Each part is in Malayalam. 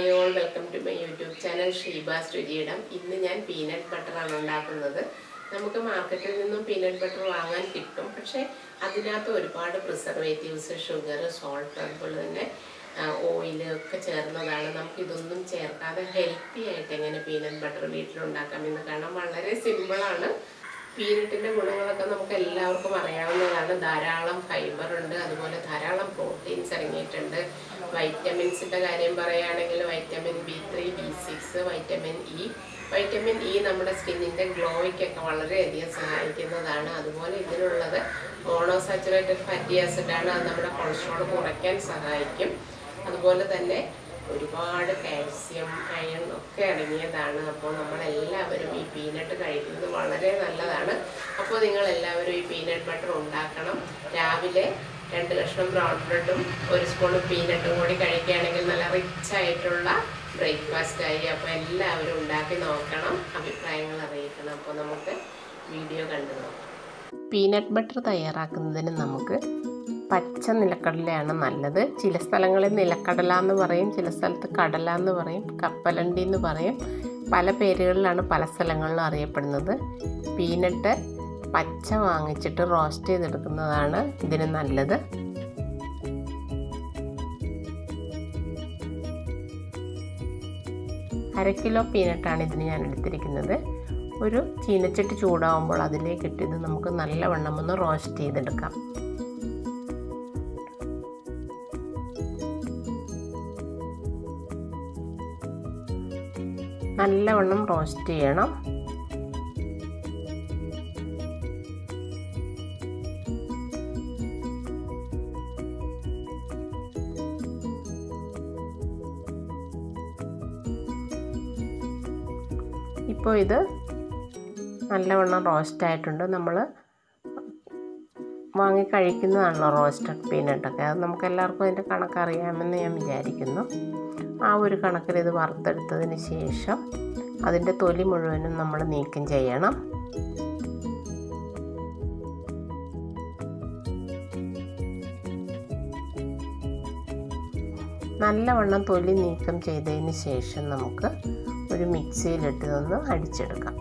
hi all welcome to my YouTube channel Sheeba's രുചിയിടം ഇന്ന് ഞാൻ പീനട്ട് ബട്ടറാണ് ഉണ്ടാക്കുന്നത് നമുക്ക് മാർക്കറ്റിൽ നിന്നും പീനട്ട് ബട്ടർ വാങ്ങാൻ കിട്ടും പക്ഷേ അതിനകത്ത് ഒരുപാട് പ്രിസർവേറ്റീവ്സ് ഷുഗർ സോൾട്ട് അതുപോലെ തന്നെ ഓയിൽ ഒക്കെ ചേർന്നതാണ് നമുക്ക് ഇതൊന്നും ചേർക്കാതെ ഹെൽത്തി ആയിട്ട് എങ്ങനെ പീനട്ട് ബട്ടർ വീട്ടിലുണ്ടാക്കാമെന്ന് കാണാം വളരെ സിമ്പിളാണ് പീനട്ടിൻ്റെ ഗുണങ്ങളൊക്കെ നമുക്ക് എല്ലാവർക്കും അറിയാവുന്നതാണ് ധാരാളം ഫൈബർ ഉണ്ട് അതുപോലെ ധാരാളം പ്രോട്ടീൻസ് അടങ്ങിയിട്ടുണ്ട് വൈറ്റമിൻസിൻ്റെ കാര്യം പറയുകയാണെങ്കിൽ vitamin B three B six vitamin E vitamin E നമ്മുടെ സ്കിന്നിൻ്റെ ഗ്ലോയ്ക്കൊക്കെ വളരെയധികം സഹായിക്കുന്നതാണ് അതുപോലെ ഇതിലുള്ളത് മോണോസാച്ചുറേറ്റഡ് ഫാറ്റി ആസിഡാണ് അത് നമ്മുടെ കൊളസ്ട്രോൾ കുറയ്ക്കാൻ സഹായിക്കും അതുപോലെ തന്നെ ഒരുപാട് കാൽസ്യം അയൺ ഒക്കെ അടങ്ങിയതാണ് അപ്പോൾ നമ്മളെല്ലാവരും ഈ പീനട്ട് കഴിക്കുന്നത് വളരെ നല്ലതാണ് അപ്പോൾ നിങ്ങൾ എല്ലാവരും ഈ പീനട്ട് ബട്ടർ ഉണ്ടാക്കണം രാവിലെ രണ്ട് കഷ്ണം ബ്രൗൺ ബ്രെഡും ഒരു സ്പൂൺ പീനട്ടും കൂടി കഴിക്കുകയാണെങ്കിൽ നല്ല റിച്ച് ആയിട്ടുള്ള ബ്രേക്ക്ഫാസ്റ്റ് ആയി അപ്പോൾ എല്ലാവരും ഉണ്ടാക്കി നോക്കണം അഭിപ്രായങ്ങൾ അറിയിക്കണം അപ്പോൾ നമുക്ക് വീഡിയോ കണ്ടു നോക്കാം പീനട്ട് ബട്ടർ തയ്യാറാക്കുന്നതിന് നമുക്ക് പച്ച നിലക്കടലയാണ് നല്ലത് ചില സ്ഥലങ്ങളിൽ നിലക്കടല എന്ന് പറയും ചില സ്ഥലത്ത് കടല എന്ന് പറയും കപ്പലണ്ടി എന്ന് പറയും പല പേരുകളിലാണ് പല സ്ഥലങ്ങളിലും അറിയപ്പെടുന്നത് പീനട്ട് പച്ച വാങ്ങിച്ചിട്ട് റോസ്റ്റ് ചെയ്തെടുക്കുന്നതാണ് ഇതിന് നല്ലത് അര കിലോ പീനട്ടാണ് ഇതിന് ഞാൻ എടുത്തിരിക്കുന്നത് ഒരു ചീനച്ചട്ടി ചൂടാവുമ്പോൾ അതിലേക്ക് ഇട്ടിത് നമുക്ക് നല്ലവണ്ണം ഒന്ന് റോസ്റ്റ് ചെയ്തെടുക്കാം നല്ലവണ്ണം റോസ്റ്റ് ചെയ്യണം ഇപ്പോൾ ഇത് നല്ലവണ്ണം റോസ്റ്റ് ആയിട്ടുണ്ട് നമ്മൾ വാങ്ങി കഴിക്കുന്നതാണല്ലോ റോസ്റ്റഡ് പീനട്ടൊക്കെ അത് നമുക്ക് എല്ലാവർക്കും അതിൻ്റെ കണക്കറിയാമെന്ന് ഞാൻ വിചാരിക്കുന്നു ആ ഒരു കണക്കിൽ ഇത് വറുത്തെടുത്തതിന് ശേഷം അതിൻ്റെ തൊലി മുഴുവനും നമ്മൾ നീക്കം ചെയ്യണം നല്ലവണ്ണം തൊലി നീക്കം ചെയ്തതിന് ശേഷം നമുക്ക് ഒരു മിക്സിയിലിട്ട് ഇതൊന്ന് അടിച്ചെടുക്കാം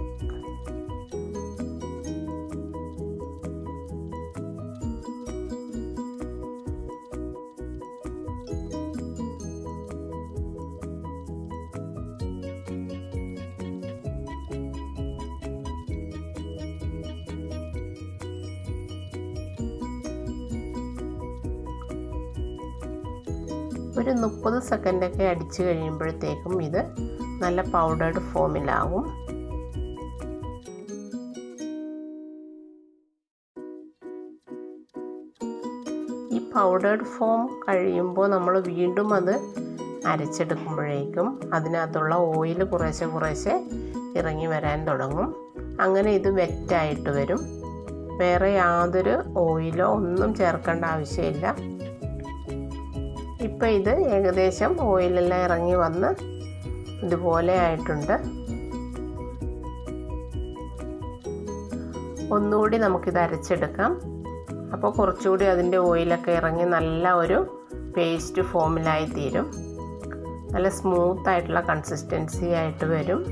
ഒരു മുപ്പത് സെക്കൻഡൊക്കെ അടിച്ചു കഴിയുമ്പോഴത്തേക്കും ഇത് നല്ല പൗഡേർഡ് ഫോമിലാവും ഈ പൗഡേർഡ് ഫോം കഴിയുമ്പോൾ നമ്മൾ വീണ്ടും അത് അരച്ചെടുക്കുമ്പോഴേക്കും അതിനകത്തുള്ള ഓയിൽ കുറേശ്ശെ കുറേശ്ശെ ഇറങ്ങി വരാൻ തുടങ്ങും അങ്ങനെ ഇത് വെറ്റായിട്ട് വരും വേറെ യാതൊരു ഓയിലോ ഒന്നും ചേർക്കേണ്ട ആവശ്യമില്ല ഇപ്പം ഇത് ഏകദേശം ഓയിലെല്ലാം ഇറങ്ങി വന്ന് ഇതുപോലെ ആയിട്ടുണ്ട് ഒന്നുകൂടി നമുക്കിത് അരച്ചെടുക്കാം അപ്പോൾ കുറച്ചുകൂടി അതിൻ്റെ ഓയിലൊക്കെ ഇറങ്ങി നല്ല ഒരു പേസ്റ്റ് ഫോമിലായി തീരും നല്ല സ്മൂത്ത് ആയിട്ടുള്ള കൺസിസ്റ്റൻസി ആയിട്ട് വരും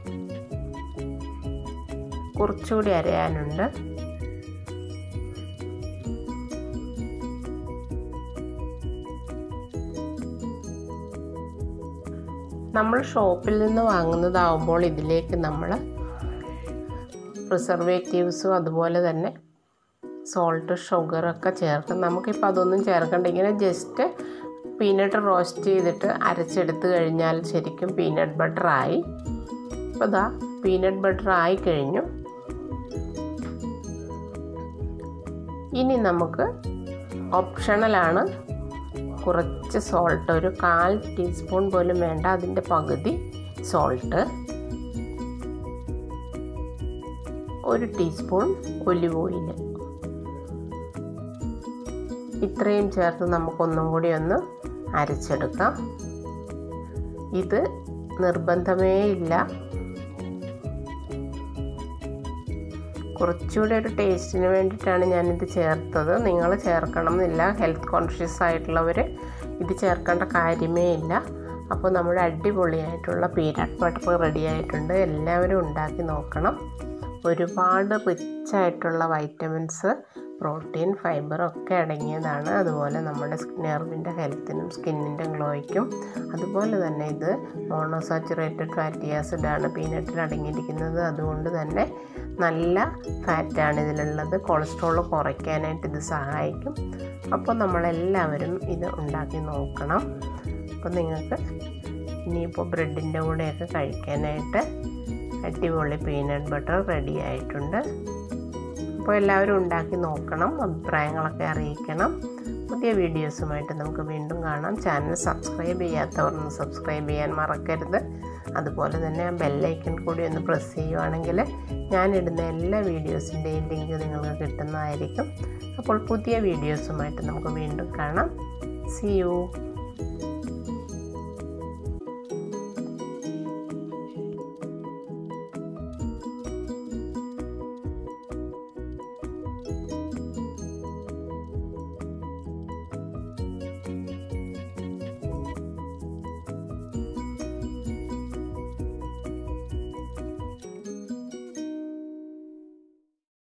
കുറച്ചുകൂടി അരയാനുണ്ട് നമ്മൾ ഷോപ്പിൽ നിന്ന് വാങ്ങുന്നതാവുമ്പോൾ ഇതിലേക്ക് നമ്മൾ പ്രിസർവേറ്റീവ്സും അതുപോലെ തന്നെ സോൾട്ട് ഷുഗറൊക്കെ ചേർക്കും നമുക്കിപ്പോൾ അതൊന്നും ചേർക്കണ്ട ഇങ്ങനെ ജസ്റ്റ് പീനട്ട് റോസ്റ്റ് ചെയ്തിട്ട് അരച്ചെടുത്ത് കഴിഞ്ഞാൽ ശരിക്കും പീനട്ട് ബട്ടറായി ഇപ്പോൾ ഇതാ പീനട്ട് ബട്ടർ ആയി കഴിഞ്ഞു ഇനി നമുക്ക് ഓപ്ഷണലാണ് കുറച്ച് സോൾട്ട് ഒരു കാൽ ടീസ്പൂൺ പോലും വേണ്ട അതിൻ്റെ പകുതി സോൾട്ട് ഒരു ടീസ്പൂൺ ഒലിവ് ഓയിൽ ഇത്രയും ചേർത്ത് നമുക്കൊന്നും കൂടി ഒന്ന് അരച്ചെടുക്കാം ഇത് നിർബന്ധമേ ഇല്ല കുറച്ചുകൂടി ഒരു ടേസ്റ്റിന് വേണ്ടിയിട്ടാണ് ഞാനിത് ചേർത്തത് നിങ്ങൾ ചേർക്കണം എന്നില്ല ഹെൽത്ത് കോൺഷ്യസ് ആയിട്ടുള്ളവർ ഇത് ചേർക്കേണ്ട കാര്യമേ ഇല്ല അപ്പോൾ നമ്മുടെ അടിപൊളിയായിട്ടുള്ള പീനട്ട് ബട്ടർ റെഡി ആയിട്ടുണ്ട് എല്ലാവരും ഉണ്ടാക്കി നോക്കണം ഒരുപാട് റിച്ച് ആയിട്ടുള്ള വൈറ്റമിൻസ് പ്രോട്ടീൻ ഫൈബർ ഒക്കെ അടങ്ങിയതാണ് അതുപോലെ നമ്മുടെ നെർവിൻ്റെ ഹെൽത്തിനും സ്കിന്നിൻ്റെ ഗ്ലോയ്ക്കും അതുപോലെ തന്നെ ഇത് മോണോസാച്ചുറേറ്റഡ് ഫാറ്റി ആസിഡാണ് പീനട്ടിൽ അടങ്ങിയിരിക്കുന്നത് അതുകൊണ്ട് തന്നെ നല്ല ഫാറ്റാണ് ഇതിലുള്ളത് കൊളസ്ട്രോൾ കുറയ്ക്കാനായിട്ട് ഇത് സഹായിക്കും അപ്പോൾ നമ്മളെല്ലാവരും ഇത് ഉണ്ടാക്കി നോക്കണം അപ്പോൾ നിങ്ങൾക്ക് ഇനിയിപ്പോൾ ബ്രെഡിൻ്റെ കൂടെയൊക്കെ കഴിക്കാനായിട്ട് അടിപൊളി പീനട്ട് ബട്ടർ റെഡി ആയിട്ടുണ്ട് അപ്പോൾ എല്ലാവരും ഉണ്ടാക്കി നോക്കണം അഭിപ്രായങ്ങളൊക്കെ അറിയിക്കണം പുതിയ വീഡിയോസുമായിട്ട് നമുക്ക് വീണ്ടും കാണാം ചാനൽ സബ്സ്ക്രൈബ് ചെയ്യാത്തവരൊന്ന് സബ്സ്ക്രൈബ് ചെയ്യാൻ മറക്കരുത് അതുപോലെ തന്നെ ആ ബെല്ലൈക്കൺ കൂടി ഒന്ന് പ്രസ് ചെയ്യുവാണെങ്കിൽ ഞാനിടുന്ന എല്ലാ വീഡിയോസിൻ്റെയും ലിങ്ക് നിങ്ങൾക്ക് കിട്ടുന്നതായിരിക്കും അപ്പോൾ പുതിയ വീഡിയോസുമായിട്ട് നമുക്ക് വീണ്ടും കാണാം സി യു